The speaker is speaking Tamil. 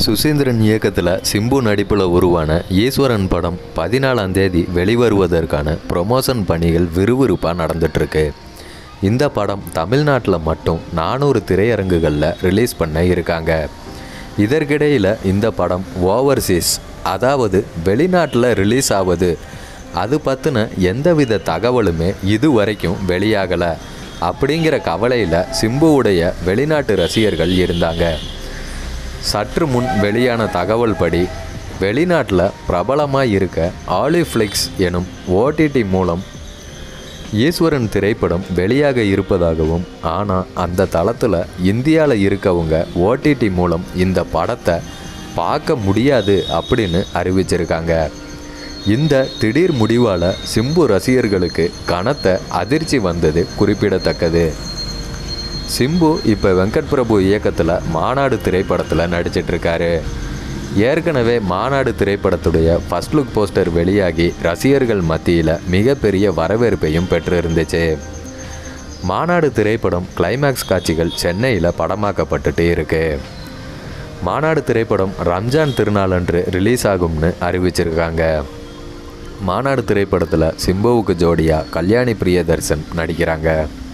சுசீந்திரன் இயக்கத்தில் சிம்பு நடிப்பில் உருவான ஈஸ்வரன் படம் பதினாலாம் தேதி வெளிவருவதற்கான ப்ரொமோஷன் பணிகள் விறுவிறுப்பாக நடந்துட்டுருக்கு இந்த படம் தமிழ்நாட்டில் மட்டும் நானூறு திரையரங்குகளில் ரிலீஸ் பண்ண இருக்காங்க இதற்கிடையில் இந்த படம் ஓவர்சீஸ் அதாவது வெளிநாட்டில் ரிலீஸ் ஆவது அது பற்றின எந்தவித தகவலுமே இது வரைக்கும் வெளியாகலை அப்படிங்கிற கவலையில் சிம்புவுடைய வெளிநாட்டு ரசிகர்கள் இருந்தாங்க சற்று முன் வெளியான தகவல் படி வெளிநாட்டில் பிரபலமாக இருக்க ஆலிஃப்ளிக்ஸ் எனும் ஓடிடி மூலம் ஈஸ்வரன் திரைப்படம் வெளியாக இருப்பதாகவும் ஆனால் அந்த தளத்தில் இந்தியாவில் இருக்கவங்க ஓடிடி மூலம் இந்த படத்தை பார்க்க முடியாது அப்படின்னு அறிவிச்சிருக்காங்க இந்த திடீர் முடிவால் சிம்பு ரசிகர்களுக்கு கனத்த அதிர்ச்சி வந்தது குறிப்பிடத்தக்கது சிம்பு இப்போ வெங்கட் பிரபு இயக்கத்தில் மாநாடு திரைப்படத்தில் நடிச்சிட்டு இருக்காரு ஏற்கனவே மாநாடு திரைப்படத்துடைய ஃபர்ஸ்ட் லுக் போஸ்டர் வெளியாகி ரசிகர்கள் மத்தியில் மிகப்பெரிய வரவேற்பையும் பெற்று இருந்துச்சு மாநாடு திரைப்படம் கிளைமேக்ஸ் காட்சிகள் சென்னையில் படமாக்கப்பட்டுட்டு இருக்கு மாநாடு திரைப்படம் ரம்ஜான் திருநாளன்று ரிலீஸ் ஆகும்னு அறிவிச்சிருக்காங்க மாநாடு திரைப்படத்தில் சிம்புவுக்கு ஜோடியாக கல்யாணி பிரியதர்சன் நடிக்கிறாங்க